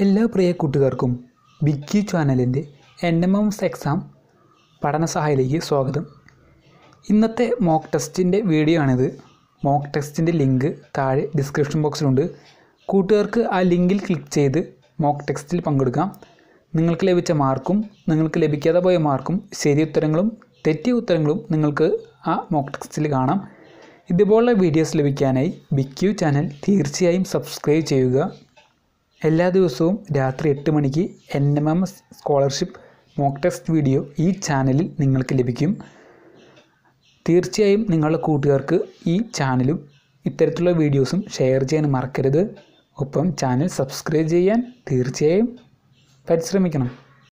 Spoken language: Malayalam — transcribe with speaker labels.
Speaker 1: എല്ലാ പ്രിയ കൂട്ടുകാർക്കും ബിഗ് യു ചാനലിൻ്റെ N M M S exam പഠന സഹായിലേക്ക് സ്വാഗതം ഇന്നത്തെ മോക്ക് ടെസ്റ്റിൻ്റെ വീഡിയോ ആണിത് മോക്ക് ടെസ്റ്റിൻ്റെ ലിങ്ക് താഴെ ഡിസ്ക്രിപ്ഷൻ ബോക്സിലുണ്ട് കൂട്ടുകാർക്ക് ആ ലിങ്കിൽ ക്ലിക്ക് ചെയ്ത് മോക്ക് ടെസ്റ്റിൽ പങ്കെടുക്കാം നിങ്ങൾക്ക് ലഭിച്ച മാർക്കും നിങ്ങൾക്ക് ലഭിക്കാതെ പോയ മാർക്കും ശരി ഉത്തരങ്ങളും തെറ്റിയ ഉത്തരങ്ങളും നിങ്ങൾക്ക് ആ മോക്ക് ടെസ്റ്റിൽ കാണാം ഇതുപോലുള്ള വീഡിയോസ് ലഭിക്കാനായി ബിഗ് യു ചാനൽ തീർച്ചയായും സബ്സ്ക്രൈബ് ചെയ്യുക എല്ലാ ദിവസവും രാത്രി എട്ട് മണിക്ക് N M M S scholarship mock test video ഈ ചാനലിൽ നിങ്ങൾക്ക് ലഭിക്കും തീർച്ചയായും നിങ്ങളുടെ കൂട്ടുകാർക്ക് ഈ ചാനലും ഇത്തരത്തിലുള്ള വീഡിയോസും ഷെയർ ചെയ്യാൻ മറക്കരുത് ഒപ്പം ചാനൽ സബ്സ്ക്രൈബ് ചെയ്യാൻ തീർച്ചയായും പരിശ്രമിക്കണം